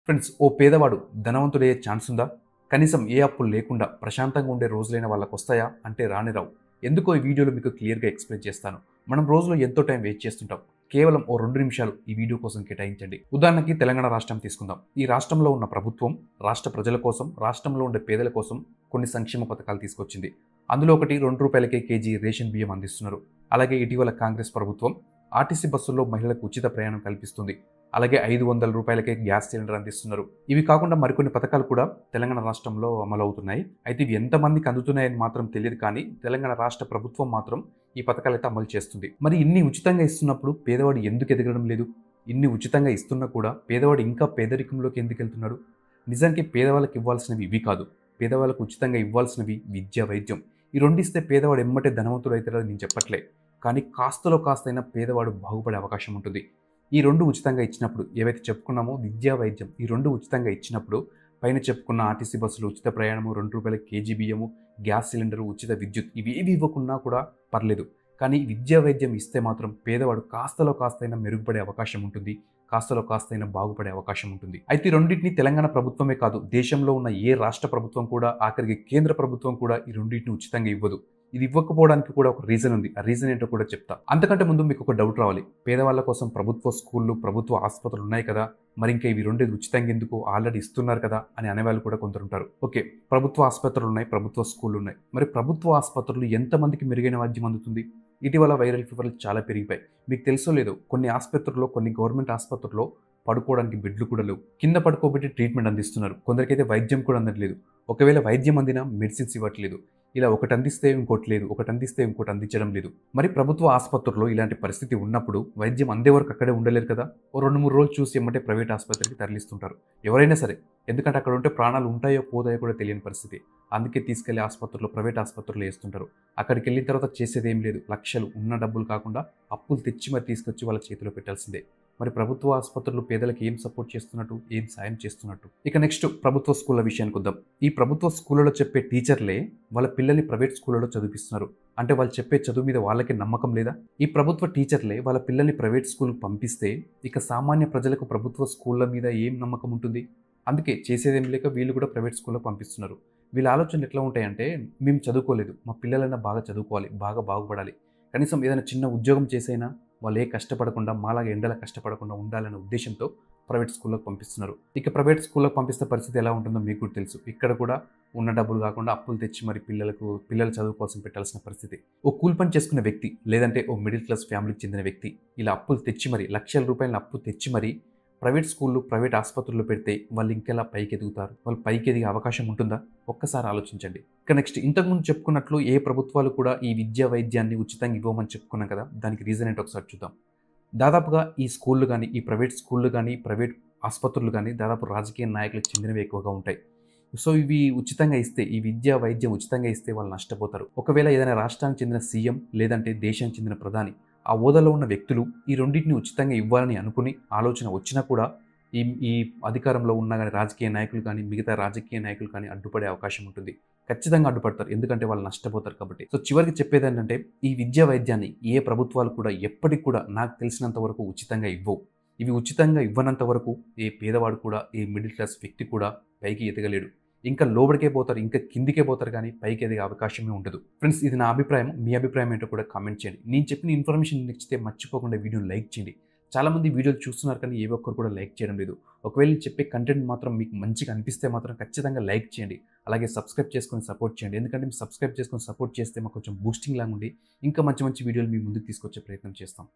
friends ఓ పేదవాడు ధనవంతుడయ్యే chance ఉందా కనీసం ఏ అప్పులు లేకుండా ప్రశాంతంగా ఉండే రోజులైన వాళ్ళకి వస్తాయా అంటే రాని రావు ఎందుకో ఈ వీడియోలో మీకు క్లియర్గా ఎక్స్ప్లెయిన్ చేస్తాను మనం రోజులో ఎంతో టైం వెయిట్ చేస్తుంటాం కేవలం ఓ రెండు నిమిషాలు ఈ వీడియో కోసం కేటాయించండి ఉదాహరణకి తెలంగాణ రాష్ట్రం తీసుకుందాం ఈ రాష్ట్రంలో ఉన్న ప్రభుత్వం రాష్ట్ర ప్రజల కోసం రాష్ట్రంలో ఉండే పేదల కోసం కొన్ని సంక్షేమ పథకాలు తీసుకొచ్చింది అందులో ఒకటి రెండు రూపాయలకే కేజీ రేషన్ బియ్యం అందిస్తున్నారు అలాగే ఇటీవల కాంగ్రెస్ ప్రభుత్వం ఆర్టీసీ బస్సుల్లో మహిళలకు ఉచిత ప్రయాణం కల్పిస్తుంది అలాగే ఐదు వందల రూపాయలకే గ్యాస్ సిలిండర్ అందిస్తున్నారు ఇవి కాకుండా మరికొన్ని పథకాలు కూడా తెలంగాణ రాష్ట్రంలో అమలు అవుతున్నాయి అయితే ఇవి ఎంతమందికి అందుతున్నాయని మాత్రం తెలియదు కానీ తెలంగాణ రాష్ట్ర ప్రభుత్వం మాత్రం ఈ పథకాలు అయితే అమలు చేస్తుంది మరి ఇన్ని ఉచితంగా ఇస్తున్నప్పుడు పేదవాడు ఎందుకు ఎదగడం లేదు ఇన్ని ఉచితంగా ఇస్తున్నా కూడా పేదవాడు ఇంకా పేదరికంలోకి ఎందుకు వెళ్తున్నాడు నిజానికి పేదవాళ్ళకి ఇవ్వాల్సినవి ఇవి కాదు పేదవాళ్ళకు ఉచితంగా ఇవ్వాల్సినవి విద్య వైద్యం ఈ రెండు ఇస్తే పేదవాడు ఎమ్మటే ధనవంతుడు అవుతాడని నేను చెప్పట్లే కానీ కాస్తలో కాస్తైనా పేదవాడు బాగుపడే అవకాశం ఉంటుంది ఈ రెండు ఉచితంగా ఇచ్చినప్పుడు ఏవైతే చెప్పుకున్నామో విద్యా వైద్యం ఈ రెండు ఉచితంగా ఇచ్చినప్పుడు పైన చెప్పుకున్న ఆర్టీసీ బస్సులు ఉచిత ప్రయాణము రెండు రూపాయల కేజీ బియ్యము గ్యాస్ సిలిండరు ఉచిత విద్యుత్ ఇవి ఏవి ఇవ్వకున్నా కూడా పర్లేదు కానీ విద్యా వైద్యం ఇస్తే మాత్రం పేదవాడు కాస్తలో కాస్తైనా మెరుగుపడే అవకాశం ఉంటుంది కాస్తలో కాస్తైనా బాగుపడే అవకాశం ఉంటుంది అయితే ఈ రెండింటిని తెలంగాణ ప్రభుత్వమే కాదు దేశంలో ఉన్న ఏ రాష్ట్ర ప్రభుత్వం కూడా ఆఖరికి కేంద్ర ప్రభుత్వం కూడా ఈ రెండింటిని ఉచితంగా ఇవ్వదు ఇది ఇవ్వకపోవడానికి కూడా ఒక రీజన్ ఉంది ఆ రీజన్ ఏంటో కూడా చెప్తా అంతకంటే ముందు మీకు ఒక డౌట్ రావాలి పేదవాళ్ళ కోసం ప్రభుత్వ స్కూళ్ళు ప్రభుత్వ ఆసుపత్రులు ఉన్నాయి కదా మరి ఇంకా ఇవి రెండేది ఉచితంగా ఎందుకు ఆల్రెడీ ఇస్తున్నారు కదా అని అనేవాళ్ళు కూడా కొందరు ఉంటారు ఓకే ప్రభుత్వ ఆసుపత్రులు ఉన్నాయి ప్రభుత్వ స్కూళ్ళు ఉన్నాయి మరి ప్రభుత్వ ఆసుపత్రులు ఎంతమందికి మెరుగైన వైద్యం అందుతుంది ఇటీవల వైరల్ ఫీవర్లు చాలా పెరిగిపోయాయి మీకు తెలుసో లేదో కొన్ని ఆసుపత్రుల్లో కొన్ని గవర్నమెంట్ ఆసుపత్రుల్లో పడుకోవడానికి బెడ్లు కూడా లేవు కింద పడుకోబెట్టి ట్రీట్మెంట్ అందిస్తున్నారు కొందరికైతే వైద్యం కూడా అందట్లేదు ఒకవేళ వైద్యం అందినా మెడిసిన్స్ ఇవ్వట్లేదు ఇలా ఒకటి అందిస్తే ఇంకోటి లేదు ఒకటి అందిస్తే ఇంకోటి అందించడం లేదు మరి ప్రభుత్వ ఆసుపత్రుల్లో ఇలాంటి పరిస్థితి ఉన్నప్పుడు వైద్యం అందే వరకు అక్కడే ఉండలేరు కదా ఓ రెండు మూడు రోజులు చూసి ఏమంటే ప్రైవేట్ ఆసుపత్రికి తరలిస్తుంటారు ఎవరైనా సరే ఎందుకంటే అక్కడ ఉంటే ప్రాణాలు ఉంటాయో పోతాయో కూడా తెలియని పరిస్థితి అందుకే తీసుకెళ్లి ఆసుపత్రుల్లో ప్రైవేట్ ఆసుపత్రులు వేస్తుంటారు అక్కడికి వెళ్ళిన తర్వాత చేసేది ఏం లేదు లక్షలు ఉన్న డబ్బులు కాకుండా అప్పులు తెచ్చి మరి తీసుకొచ్చి వాళ్ళ చేతిలో పెట్టాల్సిందే మరి ప్రభుత్వ ఆసుపత్రులు పేదలకు ఏం సపోర్ట్ చేస్తున్నట్టు ఏం సాయం చేస్తున్నట్టు ఇక నెక్స్ట్ ప్రభుత్వ స్కూళ్ళ విషయానికి వద్దాం ఈ ప్రభుత్వ స్కూళ్ళలో చెప్పే టీచర్లే వాళ్ళ పిల్లల్ని ప్రైవేట్ స్కూళ్ళలో చదివిస్తున్నారు అంటే వాళ్ళు చెప్పే చదువు మీద వాళ్ళకి నమ్మకం లేదా ఈ ప్రభుత్వ టీచర్లే వాళ్ళ పిల్లల్ని ప్రైవేట్ స్కూల్కి పంపిస్తే ఇక సామాన్య ప్రజలకు ప్రభుత్వ స్కూళ్ళ మీద ఏం నమ్మకం ఉంటుంది అందుకే చేసేదేం లేక వీళ్ళు కూడా ప్రైవేట్ స్కూల్లో పంపిస్తున్నారు వీళ్ళ ఆలోచనలు ఎట్లా ఉంటాయంటే మేము చదువుకోలేదు మా పిల్లలైనా బాగా చదువుకోవాలి బాగా బాగుపడాలి కనీసం ఏదైనా చిన్న ఉద్యోగం చేసైనా వాళ్ళు ఏ కష్టపడకుండా మాలాగా ఎండల కష్టపడకుండా ఉండాలనే ఉద్దేశంతో ప్రైవేట్ స్కూల్లోకి పంపిస్తున్నారు ఇక ప్రైవేట్ స్కూల్లోకి పంపిస్తే పరిస్థితి ఎలా ఉంటుందో మీకు కూడా తెలుసు ఇక్కడ కూడా ఉన్న డబ్బులు కాకుండా అప్పులు తెచ్చి మరి పిల్లలకు పిల్లల చదువు కోసం పెట్టాల్సిన పరిస్థితి ఓ కూల్ పని చేసుకునే వ్యక్తి లేదంటే ఓ మిడిల్ క్లాస్ ఫ్యామిలీకి చెందిన వ్యక్తి ఇలా అప్పులు తెచ్చి మరి లక్షల రూపాయల అప్పు తెచ్చి మరి ప్రైవేట్ స్కూళ్ళు ప్రైవేట్ ఆసుపత్రుల్లో పెడితే వాళ్ళు ఇంకెలా పైకి ఎదుగుతారు వాళ్ళు పైకి ఎదిగే అవకాశం ఉంటుందా ఒక్కసారి ఆలోచించండి ఇక నెక్స్ట్ ఇంతకుముందు చెప్పుకున్నట్లు ఏ ప్రభుత్వాలు కూడా ఈ విద్యా వైద్యాన్ని ఉచితంగా ఇవ్వమని చెప్పుకున్నాం కదా దానికి రీజన్ ఏంటో ఒకసారి చూద్దాం దాదాపుగా ఈ స్కూళ్ళు కానీ ఈ ప్రైవేట్ స్కూళ్ళు కానీ ప్రైవేట్ ఆసుపత్రులు కానీ దాదాపు రాజకీయ నాయకులకు చెందినవి ఎక్కువగా ఉంటాయి సో ఇవి ఉచితంగా ఇస్తే ఈ విద్యా వైద్యం ఉచితంగా ఇస్తే వాళ్ళు నష్టపోతారు ఒకవేళ ఏదైనా రాష్ట్రానికి చెందిన సీఎం లేదంటే దేశానికి చెందిన ప్రధాని ఆ హోదాలో ఉన్న వ్యక్తులు ఈ రెండింటిని ఉచితంగా ఇవ్వాలని అనుకుని ఆలోచన వచ్చినా కూడా ఈ ఈ అధికారంలో ఉన్న కానీ రాజకీయ నాయకులు కానీ మిగతా రాజకీయ నాయకులు కానీ అడ్డుపడే అవకాశం ఉంటుంది ఖచ్చితంగా అడ్డుపడతారు ఎందుకంటే వాళ్ళు నష్టపోతారు కాబట్టి సో చివరికి చెప్పేది ఏంటంటే ఈ విద్యా వైద్యాన్ని ఏ ప్రభుత్వాలు కూడా ఎప్పటికి కూడా నాకు తెలిసినంత వరకు ఉచితంగా ఇవ్వవు ఇవి ఉచితంగా ఇవ్వనంత వరకు ఏ పేదవాడు కూడా ఏ మిడిల్ క్లాస్ వ్యక్తి కూడా పైకి ఎదగలేడు ఇంకా లోబడికే పోతారు ఇంకా కిందికే పోతారు కానీ పైకి ఎదిగే అవకాశమే ఉండదు ఫ్రెండ్స్ ఇది నా అభిప్రాయం మీ అభిప్రాయం ఏంటో కూడా కామెంట్ చేయండి నేను చెప్పిన ఇన్ఫర్మేషన్ నచ్చితే మర్చిపోకుండా వీడియోని లైక్ చేయండి చాలామంది వీడియోలు చూస్తున్నారు కానీ ఏ ఒక్కరు కూడా లైక్ చేయడం లేదు ఒకవేళ నేను చెప్పే కంటెంట్ మాత్రం మీకు మంచిగా అనిపిస్తే మాత్రం ఖచ్చితంగా లైక్ చేయండి అలాగే సబ్స్క్రైబ్ చేసుకొని సపోర్ట్ చేయండి ఎందుకంటే మీరు సబ్స్క్రైబ్ చేసుకొని సపోర్ట్ చేస్తే మాకు కొంచెం బూస్టింగ్ లాగా ఉండి ఇంకా మంచి మంచి వీడియోలు మీ ముందుకు తీసుకొచ్చే ప్రయత్నం చేస్తాం